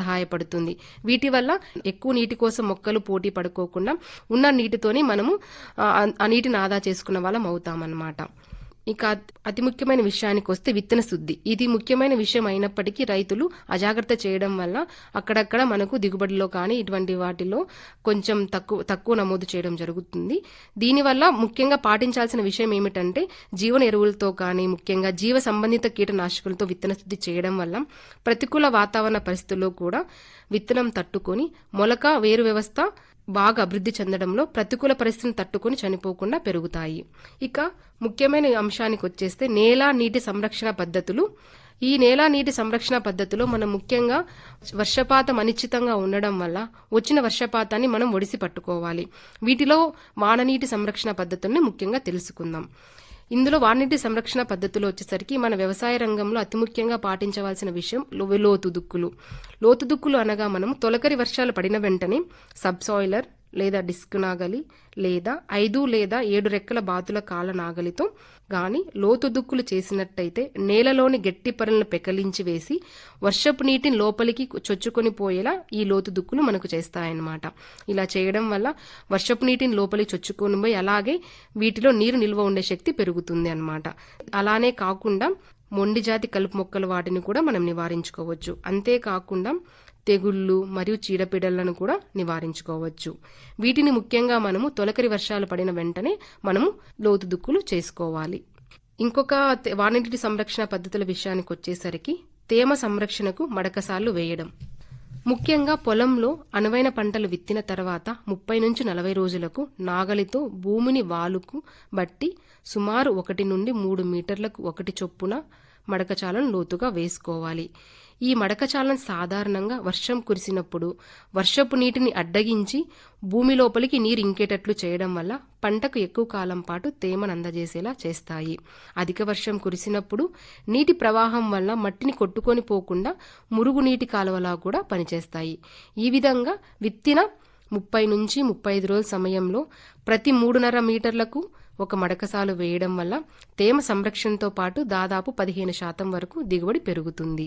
సహాయపడుతుంది వీటి వల్ల ఎక్కువ నీటి కోసం మొక్కలు పోటీ పడుకోకుండా ఉన్న నీటితోని మనము ఆ, ఆ నీటిని ఆదా చేసుకున్న వాళ్ళం అవుతామన్నమాట ఇక అతి ముఖ్యమైన విషయానికి వస్తే విత్తన శుద్ధి ఇది ముఖ్యమైన విషయం అయినప్పటికీ రైతులు అజాగ్రత్త చేయడం వల్ల అక్కడక్కడ మనకు దిగుబడిలో కానీ ఇటువంటి వాటిలో కొంచెం తక్కువ తక్కువ నమోదు చేయడం జరుగుతుంది దీనివల్ల ముఖ్యంగా పాటించాల్సిన విషయం ఏమిటంటే జీవన ఎరువులతో కానీ ముఖ్యంగా జీవ సంబంధిత కీటనాశకులతో విత్తన శుద్ధి చేయడం వల్ల ప్రతికూల వాతావరణ పరిస్థితుల్లో కూడా విత్తనం తట్టుకొని మొలక వేరు వ్యవస్థ బాగా అభివృద్ధి చెందడంలో ప్రతికూల పరిస్థితిని తట్టుకొని చనిపోకుండా పెరుగుతాయి ఇక ముఖ్యమైన అంశానికి వచ్చేస్తే నేల నీటి సంరక్షణ పద్ధతులు ఈ నేల నీటి సంరక్షణ పద్ధతిలో మనం ముఖ్యంగా వర్షపాతం అనిశ్చితంగా ఉండడం వల్ల వచ్చిన వర్షపాతాన్ని మనం ఒడిసి పట్టుకోవాలి వీటిలో వాననీటి సంరక్షణ పద్ధతుల్ని ముఖ్యంగా తెలుసుకుందాం ఇందులో వాననీటి సంరక్షణ పద్ధతులు వచ్చేసరికి మన వ్యవసాయ రంగంలో అతి ముఖ్యంగా పాటించవలసిన విషయం లో- లోతు దుక్కులు లోతు దుక్కులు అనగా మనం తొలకరి వర్షాలు పడిన వెంటనే సబ్సాయిలర్ లేదా డిస్క్ నాగలి లేదా ఐదు లేదా ఏడు రెక్కల బాతుల కాల నాగలితో గాని లోతు దుక్కులు చేసినట్టయితే నేలలోని గట్టి పొరలను పెకలించి వేసి వర్షపు నీటిని లోపలికి చొచ్చుకొని పోయేలా ఈ లోతు దుక్కులు మనకు చేస్తాయన్నమాట ఇలా చేయడం వల్ల వర్షపు నీటిని లోపలికి చొచ్చుకొని పోయి అలాగే వీటిలో నీరు నిల్వ ఉండే శక్తి పెరుగుతుంది అన్నమాట అలానే కాకుండా మొండి జాతి కలుపు మొక్కలు వాటిని కూడా మనం నివారించుకోవచ్చు అంతేకాకుండా తెగుళ్ళు మరియు చీడపీడలను కూడా నివారించుకోవచ్చు వీటిని ముఖ్యంగా మనము తొలకరి వర్షాలు పడిన వెంటనే మనము లోతు దుక్కులు చేసుకోవాలి ఇంకొక తె- వాననీటి సంరక్షణ పద్ధతుల విషయానికి వచ్చేసరికి తేమ సంరక్షణకు మడకసార్లు వేయడం ముఖ్యంగా పొలంలో అనువైన పంటలు విత్తిన తర్వాత ముప్పై నుంచి నలభై రోజులకు నాగలితో భూమిని వాలుకు బట్టి సుమారు ఒకటి నుండి మూడు మీటర్లకు ఒకటి చొప్పున మడకచాలను లోతుగా వేసుకోవాలి ఈ మడకచాలను సాధారణంగా వర్షం కురిసినప్పుడు వర్షపు నీటిని అడ్డగించి భూమి లోపలికి నీరు ఇంకేటట్లు చేయడం వల్ల పంటకు ఎక్కువ కాలం పాటు తేమను అందజేసేలా చేస్తాయి అధిక వర్షం కురిసినప్పుడు నీటి ప్రవాహం వల్ల మట్టిని కొట్టుకొని పోకుండా మురుగునీటి కాలువలా కూడా పనిచేస్తాయి ఈ విధంగా విత్తిన ముప్పై నుంచి ముప్పై ఐదు రోజుల సమయంలో ప్రతి మూడున్నర మీటర్లకు ఒక మడకసాలు వేయడం వల్ల తేమ సంరక్షణతో పాటు దాదాపు పదిహేను శాతం వరకు దిగుబడి పెరుగుతుంది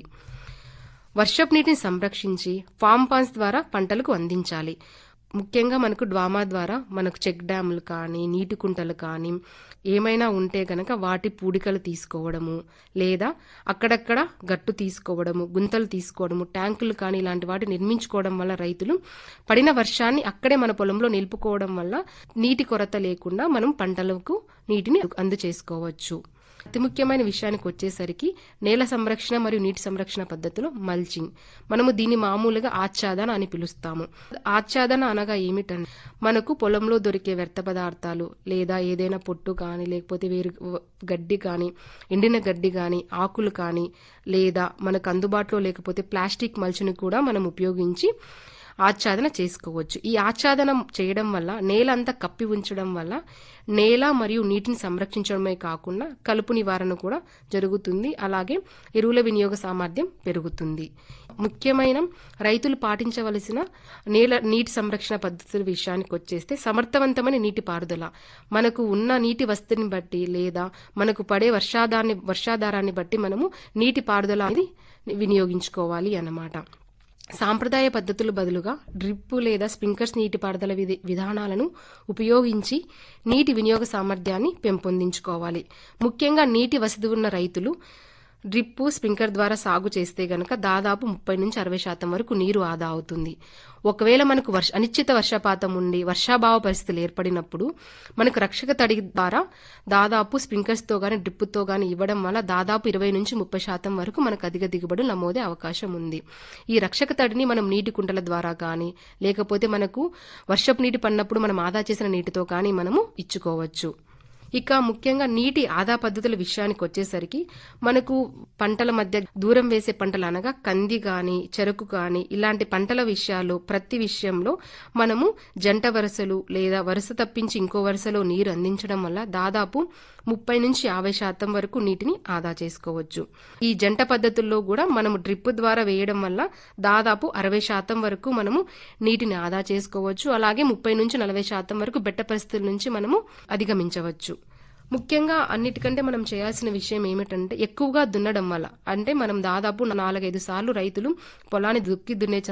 వర్షపు నీటిని సంరక్షించి ఫామ్ పాన్స్ ద్వారా పంటలకు అందించాలి ముఖ్యంగా మనకు డ్వామా ద్వారా మనకు చెక్ డ్యాములు కానీ నీటి కుంటలు కానీ ఏమైనా ఉంటే గనక వాటి పూడికలు తీసుకోవడము లేదా అక్కడక్కడ గట్టు తీసుకోవడము గుంతలు తీసుకోవడము ట్యాంకులు కానీ ఇలాంటి వాటి నిర్మించుకోవడం వల్ల రైతులు పడిన వర్షాన్ని అక్కడే మన పొలంలో నిలుపుకోవడం వల్ల నీటి కొరత లేకుండా మనం పంటలకు నీటిని అందచేసుకోవచ్చు అతి ముఖ్యమైన విషయానికి వచ్చేసరికి నేల సంరక్షణ మరియు నీటి సంరక్షణ పద్ధతిలో మల్చింగ్ మనము దీన్ని మామూలుగా ఆచ్ఛాదన అని పిలుస్తాము ఆచ్ఛాదన అనగా ఏమిటంటే మనకు పొలంలో దొరికే వ్యర్థ పదార్థాలు లేదా ఏదైనా పొట్టు కానీ లేకపోతే వేరు గడ్డి కానీ ఎండిన గడ్డి కానీ ఆకులు కానీ లేదా మనకు అందుబాటులో లేకపోతే ప్లాస్టిక్ మల్చిని కూడా మనం ఉపయోగించి ఆచ్ఛాదన చేసుకోవచ్చు ఈ ఆచ్ఛాదన చేయడం వల్ల నేల అంతా కప్పి ఉంచడం వల్ల నేల మరియు నీటిని సంరక్షించడమే కాకుండా కలుపు నివారణ కూడా జరుగుతుంది అలాగే ఎరువుల వినియోగ సామర్థ్యం పెరుగుతుంది ముఖ్యమైన రైతులు పాటించవలసిన నేల నీటి సంరక్షణ పద్ధతుల విషయానికి వచ్చేస్తే సమర్థవంతమైన నీటి పారుదల మనకు ఉన్న నీటి వసతిని బట్టి లేదా మనకు పడే వర్షాధారాన్ని వర్షాధారాన్ని బట్టి మనము నీటి పారుదల అనేది వినియోగించుకోవాలి అన్నమాట సాంప్రదాయ పద్ధతులు బదులుగా డ్రిప్ లేదా స్ప్రింకర్స్ నీటిపారుదల విధి విధానాలను ఉపయోగించి నీటి వినియోగ సామర్థ్యాన్ని పెంపొందించుకోవాలి ముఖ్యంగా నీటి వసతి ఉన్న రైతులు డ్రిప్ స్ప్రింకర్ ద్వారా సాగు చేస్తే గనక దాదాపు ముప్పై నుంచి అరవై శాతం వరకు నీరు ఆదా అవుతుంది ఒకవేళ మనకు వర్ష అనిశ్చిత వర్షపాతం ఉండి వర్షాభావ పరిస్థితులు ఏర్పడినప్పుడు మనకు రక్షక తడి ద్వారా దాదాపు స్ప్రింకర్స్ తో గాని డ్రిప్ తో గాని ఇవ్వడం వల్ల దాదాపు ఇరవై నుంచి ముప్పై శాతం వరకు మనకు అధిక దిగుబడులు నమోదే అవకాశం ఉంది ఈ రక్షక తడిని మనం నీటి కుంటల ద్వారా కానీ లేకపోతే మనకు వర్షపు నీటి పడినప్పుడు మనం ఆదా చేసిన నీటితో కానీ మనము ఇచ్చుకోవచ్చు ఇక ముఖ్యంగా నీటి ఆదా పద్ధతుల విషయానికి వచ్చేసరికి మనకు పంటల మధ్య దూరం వేసే పంటలు అనగా కంది గాని చెరకు గాని ఇలాంటి పంటల విషయాలు ప్రతి విషయంలో మనము జంట వరుసలు లేదా వరుస తప్పించి ఇంకో వరుసలో నీరు అందించడం వల్ల దాదాపు ముప్పై నుంచి యాభై శాతం వరకు నీటిని ఆదా చేసుకోవచ్చు ఈ జంట పద్ధతుల్లో కూడా మనము డ్రిప్ ద్వారా వేయడం వల్ల దాదాపు అరవై శాతం వరకు మనము నీటిని ఆదా చేసుకోవచ్చు అలాగే ముప్పై నుంచి నలభై శాతం వరకు బెట్ట పరిస్థితుల నుంచి మనము అధిగమించవచ్చు ముఖ్యంగా అన్నిటికంటే మనం చేయాల్సిన విషయం ఏమిటంటే ఎక్కువగా దున్నడం వల్ల అంటే మనం దాదాపు నాలుగైదు సార్లు రైతులు పొలాన్ని దుక్కి దున్నే